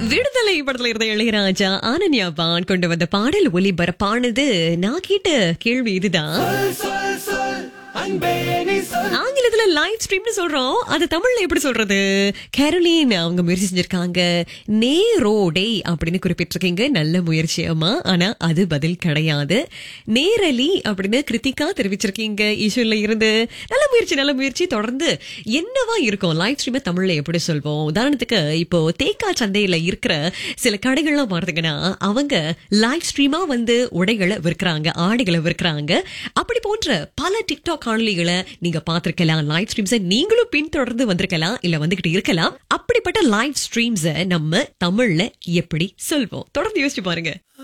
விடுதலை படத்துல இருந்த இளையராஜா ஆனன்யா பான் கொண்டு வந்த பாடல் ஒலிபரப்பானது நான் கேட்ட கேள்வி இதுதான் ஆங்கிலத்துல லைவ் ஸ்ட்ரீம்னு சொல்றோம் அது தமிழ்ல எப்படி சொல்றது கேரோலின் அவங்க முயற்சி செஞ்சிருக்காங்க நேரோடே அப்படின்னு குறிப்பிட்டிருக்கீங்க நல்ல முயற்சி அம்மா ஆனா அது பதில் கிடையாது நேரலி அப்படின்னு கிருத்திகா தெரிவிச்சிருக்கீங்க ஈஸ்வர்ல இருந்து நல்ல முயற்சி நல்ல முயற்சி தொடர்ந்து என்னவா இருக்கும் லைவ் ஸ்ட்ரீமை தமிழ்ல எப்படி சொல்வோம் உதாரணத்துக்கு இப்போ தேக்கா சந்தையில இருக்கிற சில கடைகள்லாம் பார்த்தீங்கன்னா அவங்க லைவ் ஸ்ட்ரீமா வந்து உடைகளை விற்கிறாங்க ஆடைகளை விற்கிறாங்க அப்படி போன்ற பல டிக்டாக் காணொலிகளை நீங்க பார்த்திருக்கலாம் லைவ் ஸ்ட்ரீம்ஸை நீங்களும் பின்தொடர்ந்து வந்திருக்கலாம் இல்ல வந்துகிட்டு இருக்கலாம் அப்படிப்பட்ட லைவ் ஸ்ட்ரீம்ஸை நம்ம தமிழ்ல எப்படி சொல்வோம் தொடர்ந்து யோசிச்சு பாருங்க